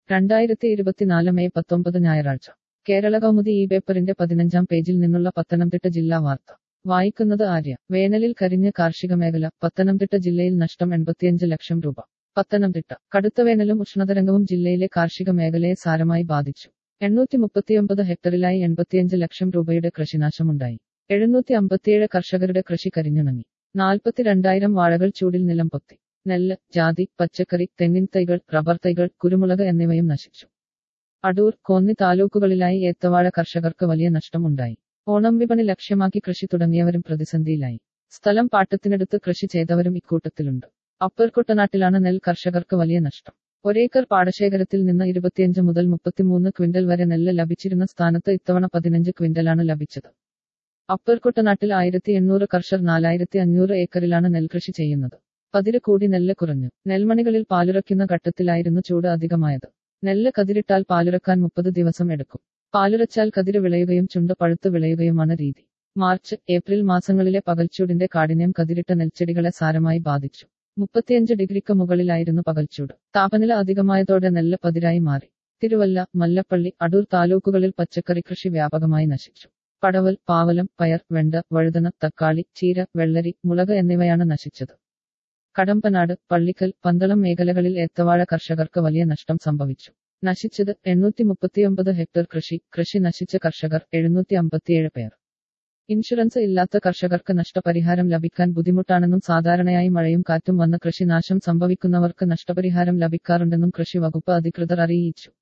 രണ്ടായിരത്തി ഇരുപത്തിനാല് മെയ് പത്തൊമ്പത് ഞായറാഴ്ച കേരള കൗമുദി ഈ പേപ്പറിന്റെ പതിനഞ്ചാം പേജിൽ നിന്നുള്ള പത്തനംതിട്ട ജില്ലാ വാർത്ത വായിക്കുന്നത് ആര്യ വേനലിൽ കരിഞ്ഞ് കാർഷിക മേഖല പത്തനംതിട്ട ജില്ലയിൽ നഷ്ടം എൺപത്തിയഞ്ച് ലക്ഷം രൂപ പത്തനംതിട്ട കടുത്ത വേനലും ഉഷ്ണതരംഗവും ജില്ലയിലെ കാർഷിക മേഖലയെ സാരമായി ബാധിച്ചു എണ്ണൂറ്റി മുപ്പത്തിയൊമ്പത് ഹെക്ടറിലായി എൺപത്തിയഞ്ച് ലക്ഷം രൂപയുടെ കൃഷിനാശമുണ്ടായി എഴുന്നൂറ്റി അമ്പത്തിയേഴ് കർഷകരുടെ കൃഷി കരിഞ്ഞുണങ്ങി നാൽപ്പത്തിരണ്ടായിരം വാഴകൾ ചൂടിൽ നിലം പൊത്തി നെല്ല് ജാതി പച്ചക്കറി തെങ്ങിൻ തൈകൾ റബ്ബർ തൈകൾ കുരുമുളക് എന്നിവയും നശിച്ചു അടൂർ കോന്നി താലൂക്കുകളിലായി ഏത്തവാഴ കർഷകർക്ക് വലിയ നഷ്ടമുണ്ടായി ഓണം വിപണി ലക്ഷ്യമാക്കി കൃഷി തുടങ്ങിയവരും പ്രതിസന്ധിയിലായി സ്ഥലം പാട്ടത്തിനടുത്ത് കൃഷി ചെയ്തവരും ഇക്കൂട്ടത്തിലുണ്ട് അപ്പർ കുട്ടനാട്ടിലാണ് നെൽ കർഷകർക്ക് വലിയ നഷ്ടം ഒരേക്കർ പാടശേഖരത്തിൽ നിന്ന് ഇരുപത്തിയഞ്ച് മുതൽ മുപ്പത്തിമൂന്ന് ക്വിന്റൽ വരെ നെല്ല് ലഭിച്ചിരുന്ന സ്ഥാനത്ത് ഇത്തവണ പതിനഞ്ച് ക്വിന്റലാണ് ലഭിച്ചത് അപ്പർ കുട്ടനാട്ടിൽ ആയിരത്തി എണ്ണൂറ് കർഷകർ നാലായിരത്തി അഞ്ഞൂറ് ഏക്കറിലാണ് നെൽകൃഷി ചെയ്യുന്നത് പതിര് കൂടി നെല്ല് കുറഞ്ഞു നെൽമണികളിൽ പാലുറയ്ക്കുന്ന ഘട്ടത്തിലായിരുന്നു ചൂട് അധികമായത് നെല്ല് കതിരിട്ടാൽ പാലുറക്കാൻ മുപ്പത് ദിവസം എടുക്കും പാലുറച്ചാൽ കതിര് വിളയുകയും ചുണ്ട് പഴുത്ത് വിളയുകയുമാണ് രീതി മാർച്ച് ഏപ്രിൽ മാസങ്ങളിലെ പകൽച്ചൂടിന്റെ കാഠിന്യം കതിരിട്ട നെൽച്ചെടികളെ സാരമായി ബാധിച്ചു മുപ്പത്തിയഞ്ച് ഡിഗ്രിക്ക് മുകളിലായിരുന്നു പകൽച്ചൂട് താപനില അധികമായതോടെ നെല്ല് പതിരായി മാറി തിരുവല്ല മല്ലപ്പള്ളി അടൂർ താലൂക്കുകളിൽ പച്ചക്കറി കൃഷി വ്യാപകമായി നശിച്ചു പടവൽ പാവലം പയർ വെണ്ട വഴുതന തക്കാളി ചീര വെള്ളരി മുളക് എന്നിവയാണ് നശിച്ചത് കടമ്പനാട് പള്ളിക്കൽ പന്തളം മേഖലകളിൽ ഏത്തവാഴ കർഷകർക്ക് വലിയ നഷ്ടം സംഭവിച്ചു നശിച്ചത് എണ്ണൂറ്റി മുപ്പത്തിയൊമ്പത് ഹെക്ടർ കൃഷി കൃഷി നശിച്ച കർഷകർ എഴുന്നൂറ്റി അമ്പത്തിയേഴ് പേർ ഇൻഷുറൻസ് ഇല്ലാത്ത കർഷകർക്ക് നഷ്ടപരിഹാരം ലഭിക്കാൻ ബുദ്ധിമുട്ടാണെന്നും സാധാരണയായി മഴയും കാറ്റും വന്ന് കൃഷിനാശം സംഭവിക്കുന്നവർക്ക് നഷ്ടപരിഹാരം ലഭിക്കാറുണ്ടെന്നും കൃഷി വകുപ്പ് അധികൃതർ അറിയിച്ചു